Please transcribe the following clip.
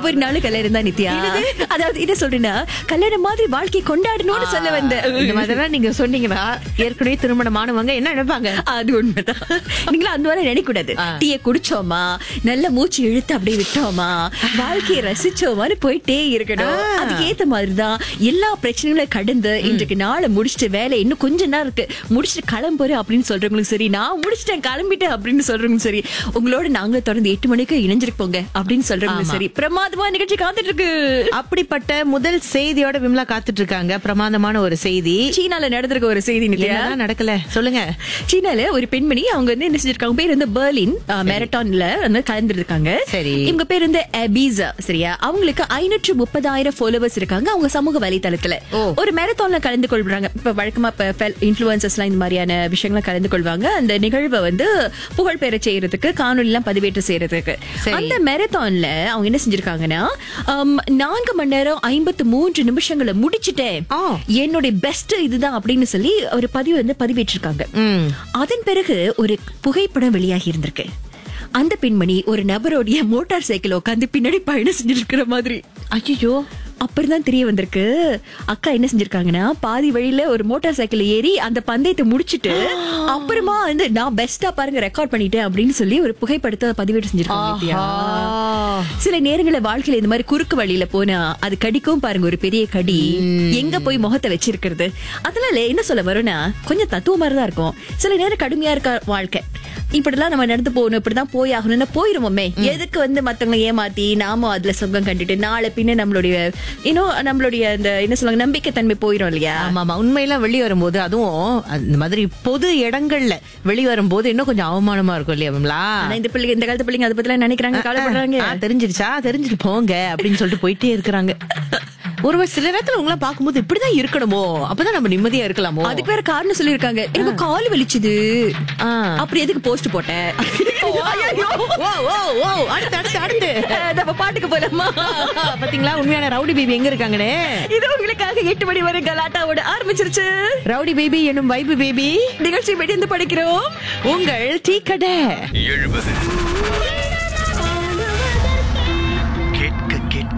ஒவ்வொரு நாளும் கல்யாணம் தான் நித்யா அதாவது என்ன சொல்றேன்னா கல்யாணம் மாதிரி வாழ்க்கை கொண்டாடணும்னு சொல்ல வந்தேன் இந்த மாதிரிலாம் நீங்க சொன்னீங்கன்னா ஏற்கனவே திருமணமானவங்க என்ன நினைப்பாங்க அது உண்மைதான் நீங்களும் அந்த மாதிரி நினைக்க கூடாது டீயை குடிச்சோமா நல்ல மூச்சு இழுத்து அப்படியே விட்டோமா வாழ்க்கையை ரசிச்சோமான்னு போயிட்டே இருக்கணும் அதுக்கு ஏத்த மாதிரிதான் எல்லா பிரச்சனைகளும் கடந்து இன்றைக்கு நாளை முடிச்சிட்டு வேலை இன்னும் கொஞ்ச நேரம் இருக்கு முடிச்சிட்டு கிளம்புறேன் அப்படின்னு சொல்றவங்களும் சரி நான் முடிச்சிட்டேன் கிளம்பிட்டேன் அப்படின்னு சொல்றவங்களும் சரி உங்களோட நாங்க தொடர்ந்து எட்டு மணிக்கு இணைஞ்சிருப்போங்க அப்படின்னு சொல்றவங்களும் சரி பிரமாதமா நிகழ்ச்சி காத்துட்டு இருக்கு அப்படிப்பட்ட முதல் செய்தியோட விமலா காத்துட்டு இருக்காங்க பிரமாதமான ஒரு செய்தி சீனால நடந்திருக்க ஒரு செய்தி நித்யா என்னதான் நடக்கல சொல்லுங்க சீனால ஒரு பெண்மணி அவங்க வந்து என்ன செஞ்சிருக்காங்க பேர் வந்து பெர்லின் மேரட்டான்ல வந்து கலந்துருக்காங்க சரி. இவங்க பேர் வந்து அபீசா சரியா அவங்களுக்கு ஐநூற்று முப்பதாயிரம் ஃபாலோவர்ஸ் இருக்காங்க அவங்க சமூக வலைதளத்துல ஓ. ஒரு மேரத்தான்ல கலந்து கொள்றாங்க இப்ப வழக்கமா இப்ப இன்ஃபுளுசர்ஸ்லாம் இந்த மாதிரியான விஷயங்களை கலந்து கொள்வாங்க அந்த நிகழ்வை வந்து புகழ் பெற செய்யறதுக்கு காணொலி எல்லாம் பதிவேற்றம் செய்யறதுக்கு சரி. அந்த மேரத்தான்ல அவங்க என்ன செஞ்சிருக்காங்கன்னா ஆம், நான்கு மணி நேரம் ஐம்பத்து மூன்று நிமிஷங்களை முடிச்சிட்டேன் ஆ. என்னுடைய பெஸ்ட் இதுதான் அப்படின்னு சொல்லி ஒரு பதிவு வந்து பதிவேற்றிருக்காங்க ம் அதன் பிறகு ஒரு புகைப்படம் வெளியாகி இருந்திருக்கு அந்த பெண்மணி ஒரு நபரோடைய மோட்டார் சைக்கிள் உட்காந்து பின்னாடி பயணம் செஞ்சிருக்கிற மாதிரி ஐயோ அப்புறம் தெரிய வந்திருக்கு அக்கா என்ன செஞ்சிருக்காங்கன்னா பாதி வழியில ஒரு மோட்டார் சைக்கிள் ஏறி அந்த பந்தயத்தை முடிச்சிட்டு அப்புறமா வந்து நான் பெஸ்டா பாருங்க ரெக்கார்ட் பண்ணிட்டேன் அப்படின்னு சொல்லி ஒரு புகைப்படத்தை பதிவேற்று செஞ்சிருக்காங்க நித்யா. சில நேரங்கள வாழ்க்கையில இந்த மாதிரி குறுக்கு வழியில போனா அது கடிக்கும் பாருங்க ஒரு பெரிய கடி எங்க போய் முகத்தை வச்சிருக்கிறது அதனால என்ன சொல்ல வரும்னா கொஞ்சம் தத்துவ மாதிரி தான் இருக்கும் சில நேரம் கடுமையா இருக்க வாழ்க்கை இப்படிலாம் நம்ம நடந்து போகணும் இப்படிதான் போய் ஆகணும்னு போயிருவோமே எதுக்கு வந்து மத்தவங்க ஏமாத்தி நாமும் அதுல சொந்தம் கண்டுட்டு நாளை பின்ன நம்மளுடைய இன்னும் நம்மளுடைய அந்த என்ன சொல்லுவாங்க நம்பிக்கை தன்மை போயிரும் இல்லையா ஆமா ஆமா உண்மையெல்லாம் வெளியே வரும்போது அதுவும் இந்த மாதிரி பொது இடங்கள்ல வெளியே வரும்போது இன்னும் கொஞ்சம் அவமானமா இருக்கும் இல்லையா விமலா ஆனா இந்த பிள்ளைங்க இந்த காலத்து பிள்ளைங்க அதை பத்தி நினைக்கிறாங்க கவலைப்படுறாங்க ஆ, தெரிஞ்சிருச்சா தெரிஞ்சுட்டு போங்க அப்படின்னு சொல்லிட்டு போயிட்டே இருக்கிறாங்க ஒருவர் சில நேரத்துல உங்களை பார்க்கும்போது இப்படிதான் இருக்கணுமோ அப்பதான் நம்ம நிம்மதியா இருக்கலாமோ அதுக்கு வேற காரணம் சொல்லிருக்காங்க எனக்கு கால் வலிச்சுது ஆ. அப்படி எதுக்கு போஸ்ட் போட்டேன் ஓ, ஓ, ஓ, ஓ, அடுத்து அடுத்து அடுத்து அஹ் நம்ம பாட்டுக்கு போலாமா பாத்தீங்களா உண்மையான ரவுடி பேபி எங்க இருக்காங்கன்னு இது உங்களுக்காக எட்டு மணி வரை கலாட்டாவோட ஆரம்பிச்சிருச்சு ரவுடி பேபி என்னும் வைபு பேபி நிகழ்ச்சி வெடிந்து படிக்கிறோம் உங்கள் டீ கடை எழுபது